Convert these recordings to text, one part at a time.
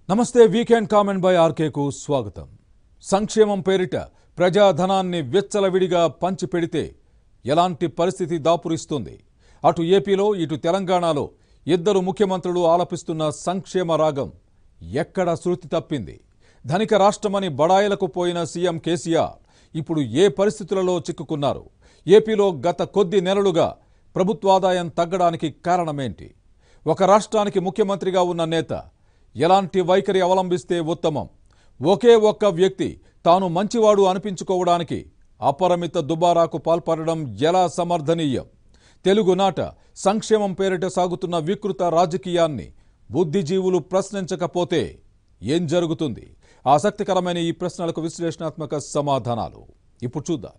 నమస్తే weekend comment by ఆర్కేకు స్వాగతం సంక్షేమం పేరిట ప్రజాధనాన్ని విచ్చలవిడిగా పంచిపెడితే ఎలాంటి పరిస్థితి దాపురిస్తుంది అటు ఏపీలో ఇటు తెలంగాణలో ఇద్దరు ముఖ్యమంత్రులు ఆలపిస్తున్న సంక్షేమ రాగం ఎక్కడ శృతి తప్పింది ధనిక రాష్ట్రమని బడాయిలకు పోయిన సీఎం కేసీఆర్ ఇప్పుడు ఏ పరిస్థితులలో చిక్కుకున్నారు ఏపీలో గత కొద్ది నెలలుగా ప్రభుత్వాదాయం తగ్గడానికి కారణమేంటి ఒక రాష్ట్రానికి ముఖ్యమంత్రిగా ఉన్న నేత ఎలాంటి వైఖరి అవలంబిస్తే ఉత్తమం ఒకే ఒక్క వ్యక్తి తాను మంచివాడు అనిపించుకోవడానికి అపరిమిత దుబారాకు పాల్పడడం ఎలా సమర్థనీయం తెలుగునాట సంక్షేమం పేరిట సాగుతున్న వికృత రాజకీయాన్ని బుద్ధిజీవులు ప్రశ్నించకపోతే ఏం జరుగుతుంది ఆసక్తికరమైన ఈ ప్రశ్నలకు విశ్లేషణాత్మక సమాధానాలు ఇప్పుడు చూద్దాం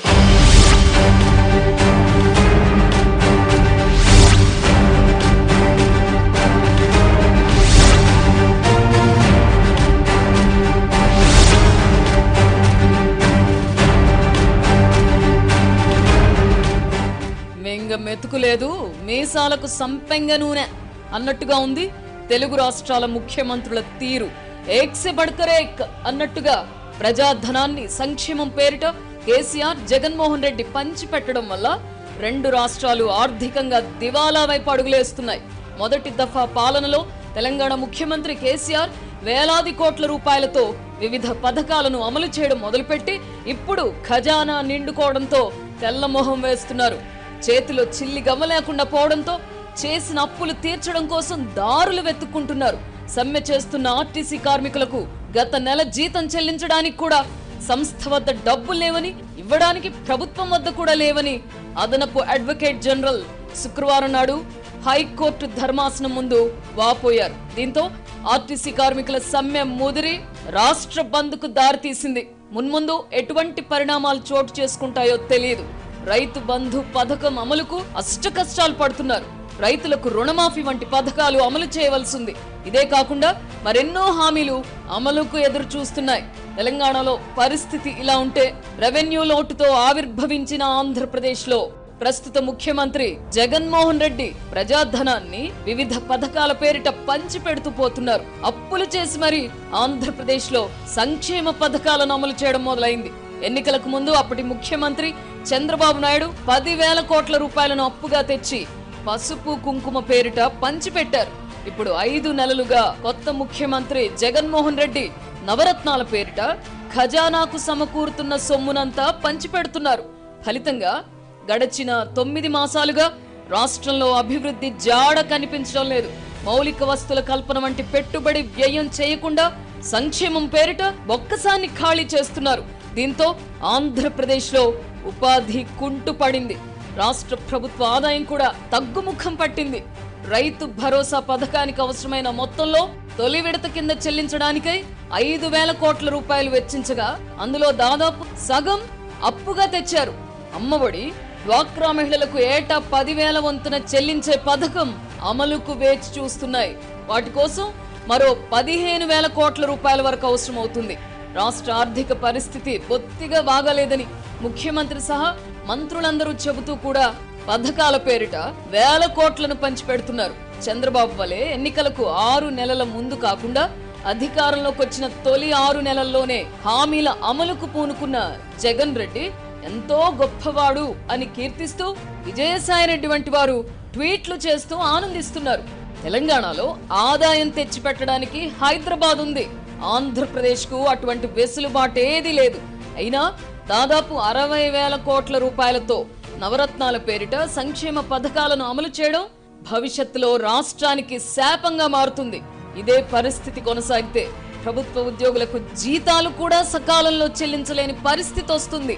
మెంగ మెతుకులేదు మీసాలకు సంపెంగ నూనె అన్నట్టుగా ఉంది తెలుగు రాష్ట్రాల ముఖ్యమంత్రుల తీరు ఏక్సె బడ్కరేక్ అన్నట్టుగా ప్రజాధనాన్ని సంక్షేమం పేరిట కేసీఆర్ జగన్మోహన్ రెడ్డి పంచిపెట్టడం వల్ల రెండు రాష్ట్రాలు ఆర్థికంగా దివాలా వైపు అడుగులేస్తున్నాయి మొదటి దఫా పాలనలో తెలంగాణ ముఖ్యమంత్రి కేసీఆర్ వేలాది కోట్ల రూపాయలతో వివిధ పథకాలను అమలు చేయడం మొదలుపెట్టి ఇప్పుడు ఖజానా నిండుకోవడంతో తెల్లమొహం వేస్తున్నారు చేతిలో చిల్లి గవ్వ లేకుండా పోవడంతో చేసిన అప్పులు తీర్చడం కోసం దారులు వెతుక్కుంటున్నారు సమ్మె చేస్తున్న ఆర్టీసీ కార్మికులకు గత నెల జీతం చెల్లించడానికి కూడా సంస్థ వద్ద డబ్బులు లేవని ఇవ్వడానికి ప్రభుత్వం వద్ద కూడా లేవని అదనపు అడ్వకేట్ జనరల్ శుక్రవారం నాడు హైకోర్టు ధర్మాసనం ముందు వాపోయారు దీంతో ఆర్టీసీ కార్మికుల సమ్మె ముదిరి రాష్ట్ర బంద్కు దారితీసింది మున్ముందు ఎటువంటి పరిణామాలు చోటు చేసుకుంటాయో తెలియదు రైతు బంధు పథకం అమలుకు అష్ట కష్టాలు పడుతున్నారు రైతులకు రుణమాఫీ వంటి పథకాలు అమలు చేయవలసింది ఇదే కాకుండా మరెన్నో హామీలు అమలుకు ఎదురు చూస్తున్నాయి తెలంగాణలో పరిస్థితి ఇలా ఉంటే రెవెన్యూ లోటుతో ఆవిర్భవించిన ఆంధ్రప్రదేశ్లో ప్రస్తుత ముఖ్యమంత్రి జగన్మోహన్ రెడ్డి ప్రజాధనాన్ని వివిధ పథకాల పేరిట పంచి పెడుతూ పోతున్నారు అప్పులు చేసి మరి ఆంధ్రప్రదేశ్ లో సంక్షేమ పథకాలను అమలు చేయడం మొదలైంది ఎన్నికలకు ముందు అప్పటి ముఖ్యమంత్రి చంద్రబాబు నాయుడు పదివేల కోట్ల రూపాయలను అప్పుగా తెచ్చి పసుపు కుంకుమ పేరిట పంచిపెట్టారు ఇప్పుడు ఐదు నెలలుగా కొత్త ముఖ్యమంత్రి జగన్మోహన్ రెడ్డి నవరత్నాల పేరిట ఖజానాకు సమకూరుతున్న సొమ్మునంతా పంచిపెడుతున్నారు ఫలితంగా గడచిన తొమ్మిది మాసాలుగా రాష్ట్రంలో అభివృద్ధి జాడ కనిపించడం లేదు మౌలిక వస్తువుల కల్పన వంటి పెట్టుబడి వ్యయం చేయకుండా సంక్షేమం పేరిట ఒక్కసాన్ని ఖాళీ చేస్తున్నారు దీంతో ఆంధ్రప్రదేశ్లో ఉపాధి కుంటుపడింది రాష్ట్ర ప్రభుత్వ ఆదాయం కూడా తగ్గుముఖం పట్టింది రైతు భరోసా పథకానికి అవసరమైన మొత్తంలో తొలి విడత కింద చెల్లించడానికై ఐదు వేల కోట్ల రూపాయలు వెచ్చించగా అందులో దాదాపు సగం అప్పుగా తెచ్చారు అమ్మఒడి డ్వాక్రా మహిళలకు ఏటా పదివేల వంతున చెల్లించే పథకం అమలుకు వేచి చూస్తున్నాయి వాటి కోసం మరో పదిహేను వేల కోట్ల రూపాయల వరకు అవసరం అవుతుంది రాష్ట్ర ఆర్థిక పరిస్థితి బొత్తిగా బాగాలేదని ముఖ్యమంత్రి సహా మంత్రులందరూ చెబుతూ కూడా పథకాల పేరిట వేల కోట్లను పంచిపెడుతున్నారు చంద్రబాబు వలె ఎన్నికలకు ఆరు నెలల ముందు కాకుండా అధికారంలోకి వచ్చిన తొలి ఆరు నెలల్లోనే హామీల అమలుకు పూనుకున్న జగన్ రెడ్డి ఎంతో గొప్పవాడు అని కీర్తిస్తూ విజయసాయిరెడ్డి వంటి వారు ట్వీట్లు చేస్తూ ఆనందిస్తున్నారు తెలంగాణలో ఆదాయం తెచ్చిపెట్టడానికి హైదరాబాద్ ఉంది ఆంధ్రప్రదేశ్ కు అటువంటి వెసులుబాటు ఏదీ లేదు అయినా దాదాపు అరవై వేల కోట్ల రూపాయలతో నవరత్నాల పేరిట సంక్షేమ పథకాలను అమలు చేయడం భవిష్యత్తులో రాష్ట్రానికి శాపంగా మారుతుంది ఇదే పరిస్థితి కొనసాగితే ప్రభుత్వ ఉద్యోగులకు జీతాలు కూడా సకాలంలో చెల్లించలేని పరిస్థితి వస్తుంది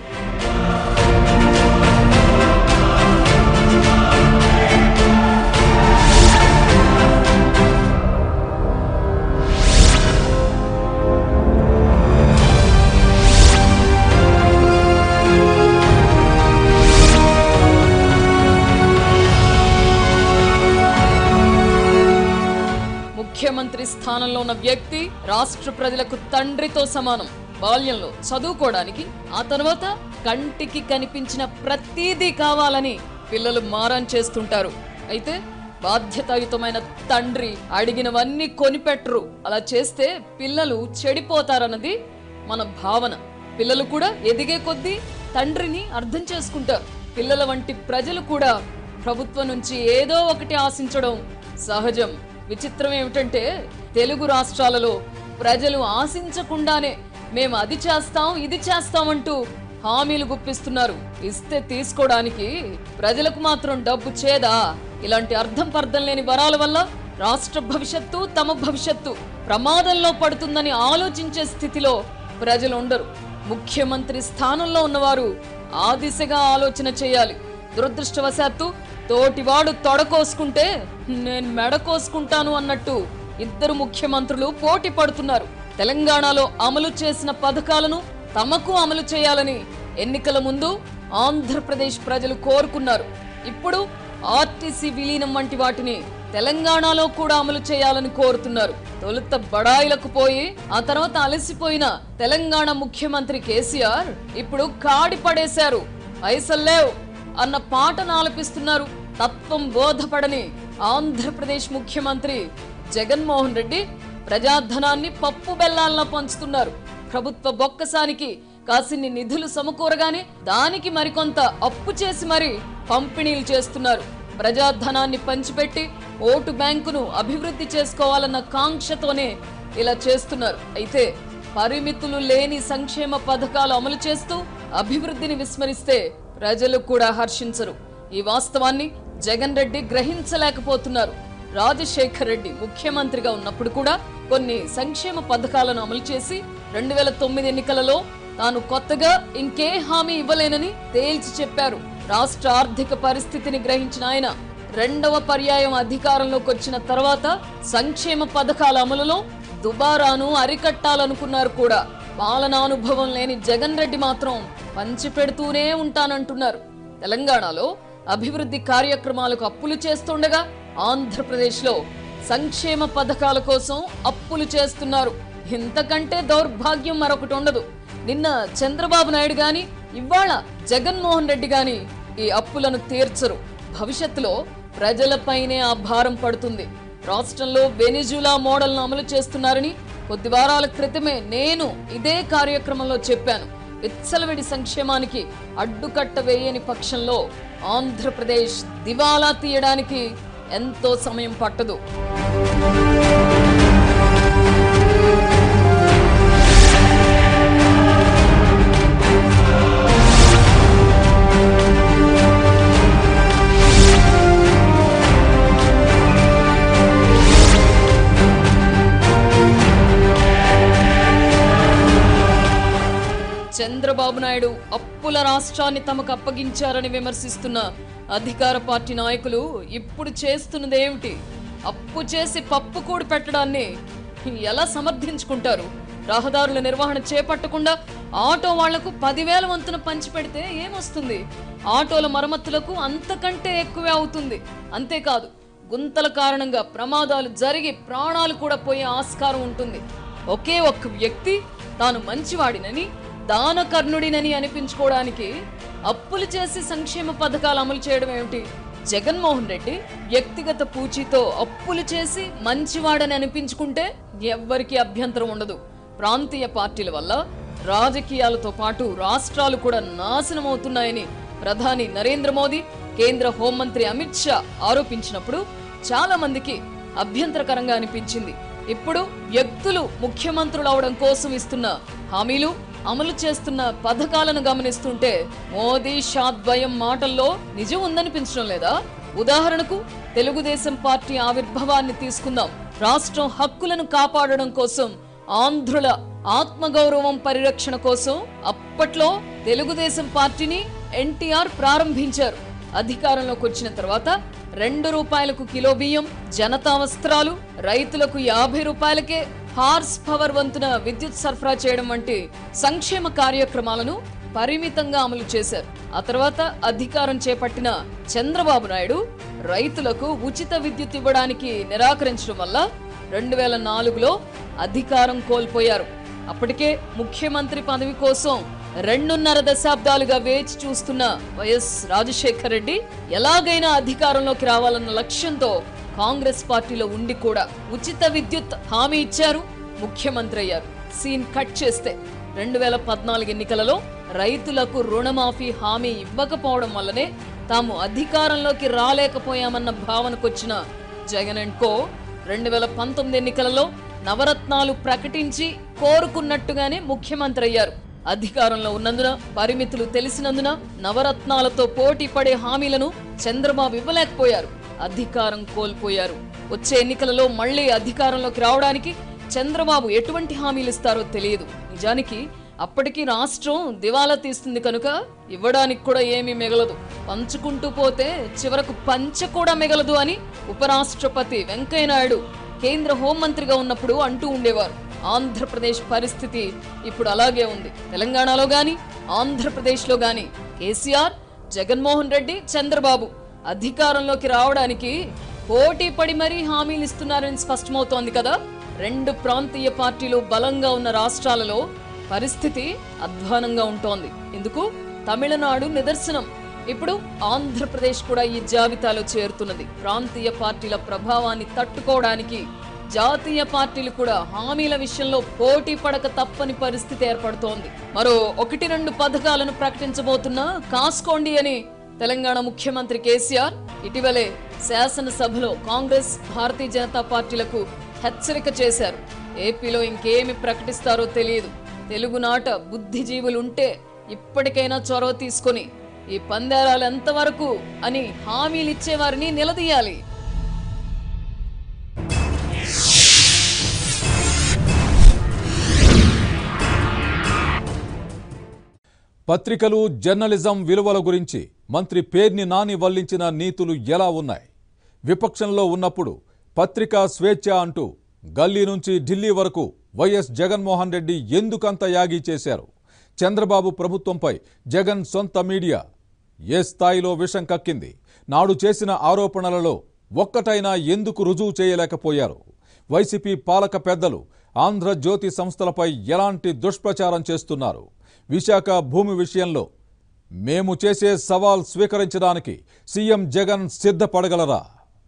ముఖ్యమంత్రి స్థానంలో ఉన్న వ్యక్తి రాష్ట్ర ప్రజలకు తండ్రితో సమానం బాల్యంలో చదువుకోవడానికి ఆ తర్వాత కంటికి కనిపించిన ప్రతీదీ కావాలని పిల్లలు మారాన్ చేస్తుంటారు అయితే బాధ్యతాయుతమైన తండ్రి అడిగినవన్నీ కొనిపెట్టరు అలా చేస్తే పిల్లలు చెడిపోతారన్నది మన భావన పిల్లలు కూడా ఎదిగే కొద్దీ తండ్రిని అర్థం చేసుకుంటారు పిల్లల వంటి ప్రజలు కూడా ప్రభుత్వం నుంచి ఏదో ఒకటి ఆశించడం సహజం విచిత్రం ఏమిటంటే తెలుగు రాష్ట్రాలలో ప్రజలు ఆశించకుండానే మేము అది చేస్తాం ఇది చేస్తామంటూ హామీలు గుప్పిస్తున్నారు ఇస్తే తీసుకోవడానికి ప్రజలకు మాత్రం డబ్బు చేదా ఇలాంటి అర్థం పర్థం లేని వరాల వల్ల రాష్ట్ర భవిష్యత్తు తమ భవిష్యత్తు ప్రమాదంలో పడుతుందని ఆలోచించే స్థితిలో ప్రజలు ఉండరు ముఖ్యమంత్రి స్థానంలో ఉన్నవారు ఆ దిశగా ఆలోచన చేయాలి దురదృష్టవశాత్తు తోటివాడు తొడకోసుకుంటే నేను మెడ కోసుకుంటాను అన్నట్టు ఇద్దరు ముఖ్యమంత్రులు పోటీ పడుతున్నారు తెలంగాణలో అమలు చేసిన పథకాలను తమకు అమలు చేయాలని ఎన్నికల ముందు ఆంధ్రప్రదేశ్ ప్రజలు కోరుకున్నారు ఇప్పుడు ఆర్టీసీ విలీనం వంటి వాటిని తెలంగాణలో కూడా అమలు చేయాలని కోరుతున్నారు తొలుత బడాయిలకు పోయి ఆ తర్వాత అలసిపోయిన తెలంగాణ ముఖ్యమంత్రి కేసీఆర్ ఇప్పుడు కాడి పడేశారు పైసల్లేవ్ అన్న పాటను ఆలపిస్తున్నారు తత్వం బోధపడని ఆంధ్రప్రదేశ్ ముఖ్యమంత్రి జగన్మోహన్ రెడ్డి ప్రజాధనాన్ని పప్పు బెల్లాల్లో పంచుతున్నారు ప్రభుత్వ బొక్కసానికి కాసిన్ని నిధులు సమకూరగానే దానికి మరికొంత అప్పు చేసి మరి పంపిణీలు చేస్తున్నారు ప్రజాధనాన్ని పంచిపెట్టి ఓటు బ్యాంకును అభివృద్ధి చేసుకోవాలన్న కాంక్షతోనే ఇలా చేస్తున్నారు అయితే పరిమితులు లేని సంక్షేమ పథకాలు అమలు చేస్తూ అభివృద్ధిని విస్మరిస్తే ప్రజలు కూడా హర్షించరు ఈ వాస్తవాన్ని జగన్ రెడ్డి గ్రహించలేకపోతున్నారు రాజశేఖర్ రెడ్డి ముఖ్యమంత్రిగా ఉన్నప్పుడు కూడా కొన్ని సంక్షేమ పథకాలను అమలు చేసి రెండు వేల తొమ్మిది ఎన్నికలలో తాను కొత్తగా ఇంకే హామీ ఇవ్వలేనని తేల్చి చెప్పారు రాష్ట్ర ఆర్థిక పరిస్థితిని గ్రహించిన ఆయన రెండవ పర్యాయం అధికారంలోకి వచ్చిన తర్వాత సంక్షేమ పథకాల అమలులో దుబారాను అరికట్టాలనుకున్నారు కూడా పాలనానుభవం లేని జగన్ రెడ్డి మాత్రం పంచిపెడుతూనే ఉంటానంటున్నారు తెలంగాణలో అభివృద్ధి కార్యక్రమాలకు అప్పులు చేస్తుండగా ఆంధ్రప్రదేశ్లో సంక్షేమ పథకాల కోసం అప్పులు చేస్తున్నారు ఇంతకంటే దౌర్భాగ్యం మరొకటి ఉండదు నిన్న చంద్రబాబు నాయుడు గాని ఇవాళ జగన్మోహన్ రెడ్డి గాని ఈ అప్పులను తీర్చరు భవిష్యత్తులో ప్రజలపైనే ఆ భారం పడుతుంది రాష్ట్రంలో వెనిజులా మోడల్ను అమలు చేస్తున్నారని కొద్ది వారాల క్రితమే నేను ఇదే కార్యక్రమంలో చెప్పాను విచ్చలవిడి సంక్షేమానికి అడ్డుకట్ట వేయని పక్షంలో ఆంధ్రప్రదేశ్ దివాలా తీయడానికి ఎంతో సమయం పట్టదు చంద్రబాబు నాయుడు అప్పుల రాష్ట్రాన్ని తమకు అప్పగించారని విమర్శిస్తున్న అధికార పార్టీ నాయకులు ఇప్పుడు చేస్తున్నదేమిటి అప్పు చేసి పప్పు కూడి పెట్టడాన్ని ఎలా సమర్థించుకుంటారు రహదారుల నిర్వహణ చేపట్టకుండా ఆటో వాళ్లకు పదివేల వంతున పంచిపెడితే ఏమొస్తుంది ఆటోల మరమ్మతులకు అంతకంటే ఎక్కువే అవుతుంది అంతేకాదు గుంతల కారణంగా ప్రమాదాలు జరిగి ప్రాణాలు కూడా పోయే ఆస్కారం ఉంటుంది ఒకే ఒక్క వ్యక్తి తాను మంచివాడినని దానకర్ణుడినని అనిపించుకోవడానికి అప్పులు చేసి సంక్షేమ పథకాలు అమలు చేయడం ఏమిటి జగన్మోహన్ రెడ్డి వ్యక్తిగత పూచీతో అప్పులు చేసి మంచివాడని అనిపించుకుంటే ఎవ్వరికీ అభ్యంతరం ఉండదు ప్రాంతీయ పార్టీల వల్ల రాజకీయాలతో పాటు రాష్ట్రాలు కూడా నాశనమవుతున్నాయని ప్రధాని నరేంద్ర మోదీ కేంద్ర హోంమంత్రి అమిత్ షా ఆరోపించినప్పుడు చాలా మందికి అభ్యంతరకరంగా అనిపించింది ఇప్పుడు వ్యక్తులు ముఖ్యమంత్రులు అవడం కోసం ఇస్తున్న హామీలు అమలు చేస్తున్న పథకాలను గమనిస్తుంటే మోదీ షా ద్వయం మాటల్లో నిజం ఉందనిపించడం లేదా ఉదాహరణకు తెలుగుదేశం పార్టీ ఆవిర్భావాన్ని తీసుకుందాం రాష్ట్రం హక్కులను కాపాడడం కోసం ఆంధ్రుల ఆత్మగౌరవం పరిరక్షణ కోసం అప్పట్లో తెలుగుదేశం పార్టీని ఎన్టీఆర్ ప్రారంభించారు అధికారంలోకి వచ్చిన తర్వాత రెండు రూపాయలకు కిలో బియ్యం జనతా వస్త్రాలు రైతులకు యాభై రూపాయలకే హార్స్ పవర్ వంతున విద్యుత్ సరఫరా చేయడం వంటి సంక్షేమ కార్యక్రమాలను పరిమితంగా అమలు చేశారు ఆ తర్వాత అధికారం చేపట్టిన చంద్రబాబు నాయుడు రైతులకు ఉచిత విద్యుత్ ఇవ్వడానికి నిరాకరించడం వల్ల రెండు వేల నాలుగులో అధికారం కోల్పోయారు అప్పటికే ముఖ్యమంత్రి పదవి కోసం రెండున్నర దశాబ్దాలుగా వేచి చూస్తున్న వైఎస్ రాజశేఖర్ రెడ్డి ఎలాగైనా అధికారంలోకి రావాలన్న లక్ష్యంతో కాంగ్రెస్ పార్టీలో ఉండి కూడా ఉచిత విద్యుత్ హామీ ఇచ్చారు ముఖ్యమంత్రి అయ్యారు సీన్ కట్ చేస్తే రెండు వేల పద్నాలుగు ఎన్నికలలో రైతులకు రుణమాఫీ హామీ ఇవ్వకపోవడం వల్లనే తాము అధికారంలోకి రాలేకపోయామన్న భావనకొచ్చిన జగన్ అండ్ కో రెండు వేల పంతొమ్మిది ఎన్నికలలో నవరత్నాలు ప్రకటించి కోరుకున్నట్టుగానే ముఖ్యమంత్రి అయ్యారు అధికారంలో ఉన్నందున పరిమితులు తెలిసినందున నవరత్నాలతో పోటీ పడే హామీలను చంద్రబాబు ఇవ్వలేకపోయారు అధికారం కోల్పోయారు వచ్చే ఎన్నికలలో మళ్లీ అధికారంలోకి రావడానికి చంద్రబాబు ఎటువంటి హామీలు ఇస్తారో తెలియదు నిజానికి అప్పటికి రాష్ట్రం దివాలా తీస్తుంది కనుక ఇవ్వడానికి కూడా ఏమీ మిగలదు పంచుకుంటూ పోతే చివరకు పంచ కూడా మిగలదు అని ఉపరాష్ట్రపతి వెంకయ్యనాయుడు కేంద్ర హోంమంత్రిగా ఉన్నప్పుడు అంటూ ఉండేవారు ఆంధ్రప్రదేశ్ పరిస్థితి ఇప్పుడు అలాగే ఉంది తెలంగాణలో గాని ఆంధ్రప్రదేశ్లో గాని కేసీఆర్ జగన్మోహన్ రెడ్డి చంద్రబాబు అధికారంలోకి రావడానికి పోటీ పడి మరీ హామీలు ఇస్తున్నారని స్పష్టమవుతోంది కదా రెండు ప్రాంతీయ పార్టీలు బలంగా ఉన్న రాష్ట్రాలలో పరిస్థితి అధ్వానంగా ఉంటోంది ఎందుకు తమిళనాడు నిదర్శనం ఇప్పుడు ఆంధ్రప్రదేశ్ కూడా ఈ జాబితాలో చేరుతున్నది ప్రాంతీయ పార్టీల ప్రభావాన్ని తట్టుకోవడానికి జాతీయ పార్టీలు కూడా హామీల విషయంలో పోటీ పడక తప్పని పరిస్థితి ఏర్పడుతోంది మరో ఒకటి రెండు పథకాలను ప్రకటించబోతున్నా కాసుకోండి అని తెలంగాణ ముఖ్యమంత్రి కేసీఆర్ ఇటీవలే శాసనసభలో కాంగ్రెస్ భారతీయ జనతా పార్టీలకు హెచ్చరిక చేశారు ఏపీలో ఇంకేమి ప్రకటిస్తారో తెలియదు తెలుగునాట బుద్ధిజీవులుంటే ఇప్పటికైనా చొరవ తీసుకొని ఈ పందేరాలు ఎంతవరకు అని హామీలు ఇచ్చేవారిని నిలదీయాలి పత్రికలు జర్నలిజం విలువల గురించి మంత్రి పేర్ని నాని వల్లించిన నీతులు ఎలా ఉన్నాయి విపక్షంలో ఉన్నప్పుడు పత్రికా స్వేచ్ఛ అంటూ గల్లీ నుంచి ఢిల్లీ వరకు వైఎస్ జగన్మోహన్ రెడ్డి ఎందుకంత యాగి చేశారు చంద్రబాబు ప్రభుత్వంపై జగన్ సొంత మీడియా ఏ స్థాయిలో విషం కక్కింది నాడు చేసిన ఆరోపణలలో ఒక్కటైనా ఎందుకు రుజువు చేయలేకపోయారు వైసీపీ పాలక పెద్దలు ఆంధ్రజ్యోతి సంస్థలపై ఎలాంటి దుష్ప్రచారం చేస్తున్నారు విశాఖ భూమి విషయంలో మేము చేసే సవాల్ స్వీకరించడానికి సీఎం జగన్ సిద్ధపడగలరా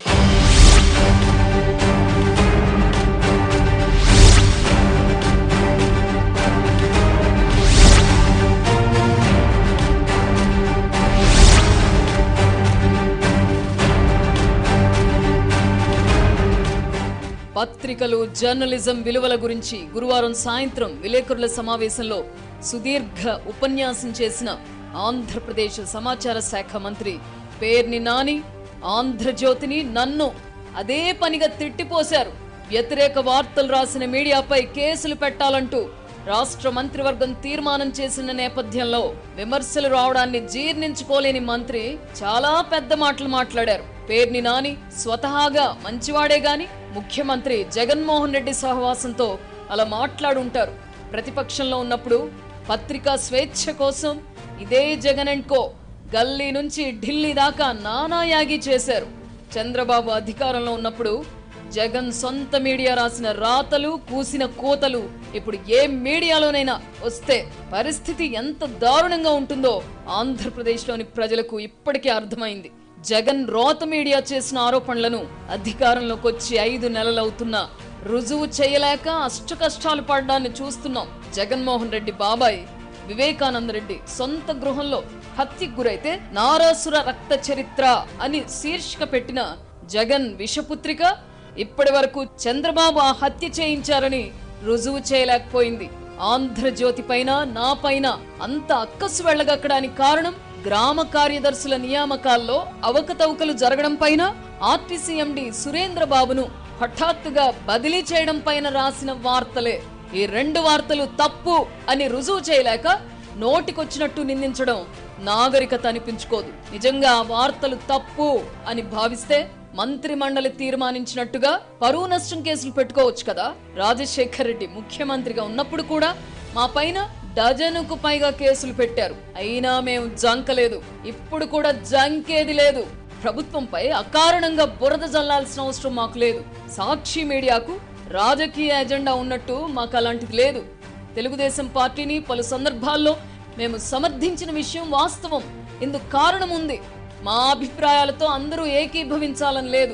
పత్రికలు జర్నలిజం విలువల గురించి గురువారం సాయంత్రం విలేకరుల సమావేశంలో సుదీర్ఘ ఉపన్యాసం చేసిన ఆంధ్రప్రదేశ్ సమాచార శాఖ మంత్రి పేర్ని నాని ఆంధ్రజ్యోతిని నన్ను అదే పనిగా తిట్టిపోశారు వ్యతిరేక వార్తలు రాసిన మీడియాపై కేసులు పెట్టాలంటూ రాష్ట్ర మంత్రివర్గం తీర్మానం చేసిన నేపథ్యంలో విమర్శలు రావడాన్ని జీర్ణించుకోలేని మంత్రి చాలా పెద్ద మాటలు మాట్లాడారు పేర్ని నాని స్వతహాగా మంచివాడే గాని ముఖ్యమంత్రి జగన్మోహన్ రెడ్డి సహవాసంతో అలా మాట్లాడుంటారు ప్రతిపక్షంలో ఉన్నప్పుడు పత్రికా స్వేచ్ఛ కోసం ఇదే జగన్ అండ్ కో గల్లీ నుంచి ఢిల్లీ దాకా నానా యాగి చేశారు చంద్రబాబు అధికారంలో ఉన్నప్పుడు జగన్ సొంత మీడియా రాసిన రాతలు కూసిన కోతలు ఇప్పుడు ఏ మీడియాలోనైనా వస్తే పరిస్థితి ఎంత దారుణంగా ఉంటుందో ఆంధ్రప్రదేశ్లోని ప్రజలకు ఇప్పటికే అర్థమైంది జగన్ రోత మీడియా చేసిన ఆరోపణలను అధికారంలోకి వచ్చి ఐదు నెలలవుతున్నా రుజువు చేయలేక అష్టకష్టాలు పడడాన్ని చూస్తున్నాం జగన్మోహన్ రెడ్డి బాబాయ్ వివేకానంద రెడ్డి సొంత గృహంలో హత్యకు గురైతే నారాసుర రక్త చరిత్ర అని శీర్షిక పెట్టిన జగన్ విషపుత్రిక ఇప్పటి వరకు చంద్రబాబు ఆ హత్య చేయించారని రుజువు చేయలేకపోయింది ఆంధ్రజ్యోతి పైన నా పైన అంత అక్కసు వెళ్ళగక్కడానికి కారణం గ్రామ కార్యదర్శుల నియామకాల్లో అవకతవకలు జరగడం పైన ఆర్టీసీ ఎండి సురేంద్ర బాబును హఠాత్తుగా బదిలీ చేయడం పైన రాసిన వార్తలే ఈ రెండు వార్తలు తప్పు అని రుజువు చేయలేక నోటికొచ్చినట్టు నిందించడం నాగరికత అనిపించుకోదు నిజంగా ఆ వార్తలు తప్పు అని భావిస్తే మంత్రి మండలి తీర్మానించినట్టుగా పరువు నష్టం కేసులు పెట్టుకోవచ్చు కదా రాజశేఖర్ రెడ్డి ముఖ్యమంత్రిగా ఉన్నప్పుడు కూడా మా పైన డజనుకు పైగా కేసులు పెట్టారు అయినా మేము జంకలేదు ఇప్పుడు కూడా జంకేది లేదు ప్రభుత్వంపై అకారణంగా బురద జల్లాల్సిన అవసరం మాకు లేదు సాక్షి మీడియాకు రాజకీయ ఎజెండా ఉన్నట్టు మాకు అలాంటిది లేదు తెలుగుదేశం పార్టీని పలు సందర్భాల్లో మేము సమర్థించిన విషయం వాస్తవం ఇందుకు కారణం ఉంది మా అభిప్రాయాలతో అందరూ ఏకీభవించాలని లేదు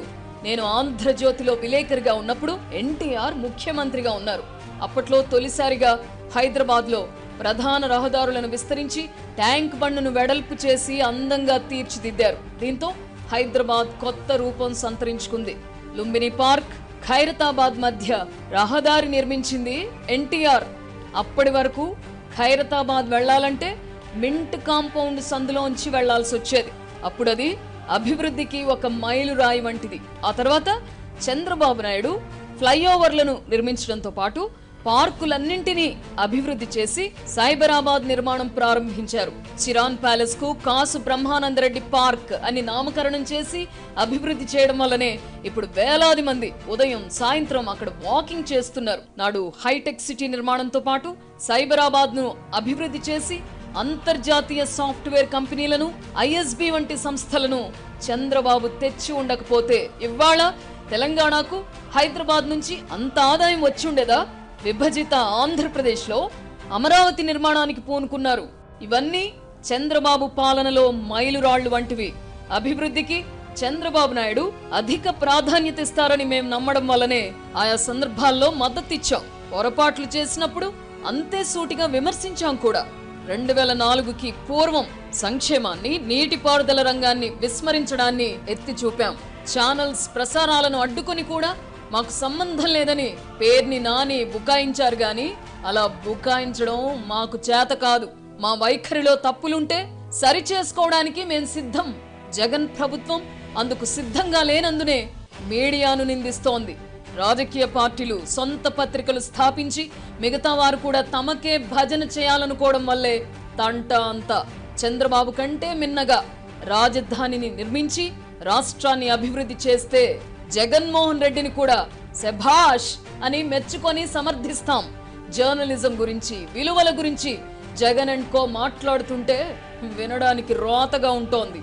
నేను ఆంధ్రజ్యోతిలో విలేకరిగా ఉన్నప్పుడు ఎన్టీఆర్ ముఖ్యమంత్రిగా ఉన్నారు అప్పట్లో తొలిసారిగా హైదరాబాద్ లో ప్రధాన రహదారులను విస్తరించి ట్యాంక్ బండ్ను వెడల్పు చేసి అందంగా తీర్చిదిద్దారు దీంతో హైదరాబాద్ కొత్త రూపం సంతరించుకుంది లుంబిని పార్క్ ఖైరతాబాద్ మధ్య రహదారి నిర్మించింది ఎన్టీఆర్ అప్పటి వరకు ఖైరతాబాద్ వెళ్ళాలంటే మింట్ కాంపౌండ్ సందులోంచి వెళ్లాల్సి వచ్చేది అప్పుడు అది అభివృద్ధికి ఒక మైలురాయి వంటిది ఆ తర్వాత చంద్రబాబు నాయుడు ఫ్లైఓవర్లను నిర్మించడంతో పాటు పార్కులన్నింటినీ అభివృద్ధి చేసి సైబరాబాద్ నిర్మాణం ప్రారంభించారు చిరాన్ ప్యాలెస్ కు కాసు బ్రహ్మానందరెడ్డి పార్క్ అని నామకరణం చేసి అభివృద్ధి చేయడం వల్లనే ఇప్పుడు వేలాది మంది ఉదయం సాయంత్రం అక్కడ వాకింగ్ చేస్తున్నారు నాడు హైటెక్ సిటీ నిర్మాణంతో పాటు సైబరాబాద్ ను అభివృద్ధి చేసి అంతర్జాతీయ సాఫ్ట్వేర్ కంపెనీలను ఐఎస్బి వంటి సంస్థలను చంద్రబాబు తెచ్చి ఉండకపోతే ఇవాళ తెలంగాణకు హైదరాబాద్ నుంచి అంత ఆదాయం వచ్చి ఉండేదా విభజిత ఆంధ్రప్రదేశ్లో అమరావతి నిర్మాణానికి పూనుకున్నారు ఇవన్నీ చంద్రబాబు పాలనలో మైలురాళ్లు వంటివి అభివృద్ధికి చంద్రబాబు నాయుడు అధిక ప్రాధాన్యత ఇస్తారని మేం నమ్మడం వల్లనే ఆయా సందర్భాల్లో మద్దతిచ్చాం పొరపాట్లు చేసినప్పుడు అంతే సూటిగా విమర్శించాం కూడా రెండు వేల నాలుగుకి పూర్వం సంక్షేమాన్ని నీటిపారుదల రంగాన్ని విస్మరించడాన్ని ఎత్తి చూపాం ఛానల్స్ ప్రసారాలను అడ్డుకొని కూడా మాకు సంబంధం లేదని పేర్ని నాని బుకాయించారు గాని అలా బుకాయించడం మాకు చేత కాదు మా వైఖరిలో తప్పులుంటే సరి చేసుకోవడానికి మేం సిద్ధం జగన్ ప్రభుత్వం అందుకు సిద్ధంగా లేనందునే మీడియాను నిందిస్తోంది రాజకీయ పార్టీలు సొంత పత్రికలు స్థాపించి మిగతా వారు కూడా తమకే భజన చేయాలనుకోవడం వల్లే తంట అంతా చంద్రబాబు కంటే మిన్నగా రాజధానిని నిర్మించి రాష్ట్రాన్ని అభివృద్ధి చేస్తే జగన్మోహన్ రెడ్డిని కూడా శభాష్ అని మెచ్చుకొని సమర్థిస్తాం జర్నలిజం గురించి విలువల గురించి జగన్ అండ్ కో మాట్లాడుతుంటే వినడానికి రోతగా ఉంటోంది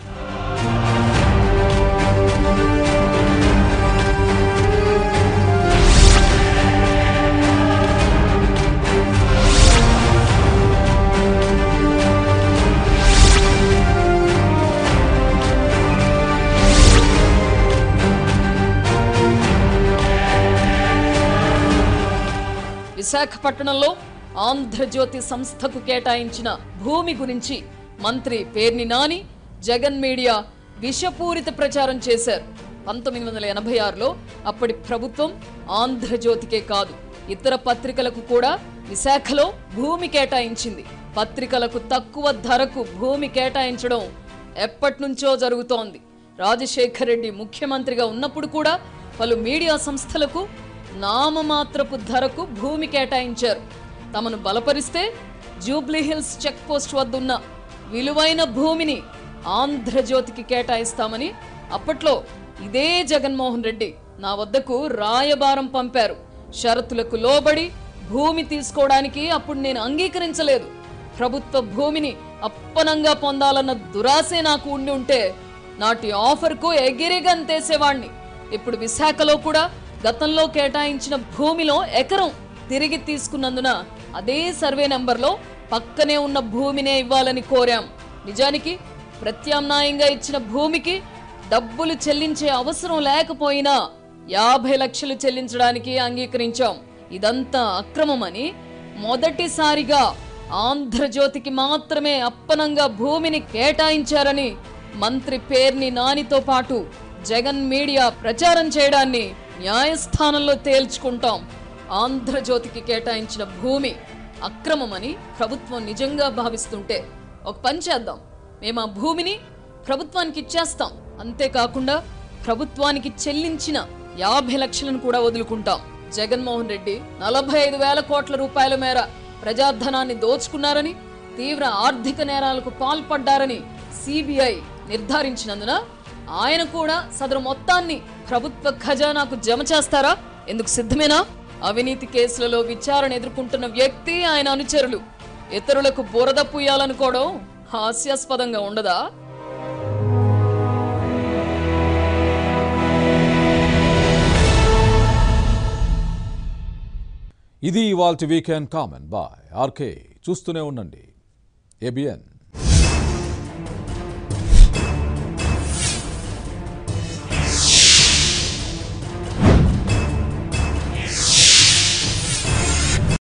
విశాఖపట్నంలో ఆంధ్రజ్యోతి సంస్థకు కేటాయించిన భూమి గురించి మంత్రి పేర్ని నాని జగన్ మీడియా విషపూరిత ప్రచారం చేశారు పంతొమ్మిది వందల ఎనభై ఆరులో అప్పటి ప్రభుత్వం ఆంధ్రజ్యోతికే కాదు ఇతర పత్రికలకు కూడా విశాఖలో భూమి కేటాయించింది పత్రికలకు తక్కువ ధరకు భూమి కేటాయించడం ఎప్పటినుంచో జరుగుతోంది రాజశేఖర్ రెడ్డి ముఖ్యమంత్రిగా ఉన్నప్పుడు కూడా పలు మీడియా సంస్థలకు నామమాత్రపు ధరకు భూమి కేటాయించారు తమను బలపరిస్తే జూబ్లీహిల్స్ చెక్ పోస్ట్ వద్దున్న విలువైన భూమిని ఆంధ్రజ్యోతికి కేటాయిస్తామని అప్పట్లో ఇదే జగన్మోహన్ రెడ్డి నా వద్దకు రాయబారం పంపారు షరతులకు లోబడి భూమి తీసుకోవడానికి అప్పుడు నేను అంగీకరించలేదు ప్రభుత్వ భూమిని అప్పనంగా పొందాలన్న దురాశే నాకు ఉండి ఉంటే నాటి ఆఫర్కు ఎగిరిగంతేసేవాణ్ణి ఇప్పుడు విశాఖలో కూడా గతంలో కేటాయించిన భూమిలో ఎకరం తిరిగి తీసుకున్నందున అదే సర్వే నంబర్లో పక్కనే ఉన్న భూమినే ఇవ్వాలని కోరాం నిజానికి ప్రత్యామ్నాయంగా ఇచ్చిన భూమికి డబ్బులు చెల్లించే అవసరం లేకపోయినా యాభై లక్షలు చెల్లించడానికి అంగీకరించాం ఇదంతా అక్రమమని మొదటిసారిగా ఆంధ్రజ్యోతికి మాత్రమే అప్పనంగా భూమిని కేటాయించారని మంత్రి పేర్ని నానితో పాటు జగన్ మీడియా ప్రచారం చేయడాన్ని న్యాయస్థానంలో తేల్చుకుంటాం ఆంధ్రజ్యోతికి కేటాయించిన భూమి అక్రమమని ప్రభుత్వం నిజంగా భావిస్తుంటే ఒక పని చేద్దాం మేము ఆ భూమిని ప్రభుత్వానికి ఇచ్చేస్తాం అంతేకాకుండా ప్రభుత్వానికి చెల్లించిన యాభై లక్షలను కూడా వదులుకుంటాం జగన్మోహన్ రెడ్డి నలభై ఐదు వేల కోట్ల రూపాయల మేర ప్రజాధనాన్ని దోచుకున్నారని తీవ్ర ఆర్థిక నేరాలకు పాల్పడ్డారని సిబిఐ నిర్ధారించినందున ఆయన కూడా సదరు మొత్తాన్ని ప్రభుత్వ ఖజానాకు జమ చేస్తారా ఎందుకు సిద్ధమేనా అవినీతి కేసులలో విచారణ ఎదుర్కొంటున్న వ్యక్తి ఆయన అనుచరులు ఇతరులకు బురద పూయాలనుకోవడం హాస్యాస్పదంగా ఉండదా ఇది ఇవాల్టి వీకెండ్ కామెంట్ బాయ్ ఆర్కే చూస్తూనే ఉండండి ఏబిఎన్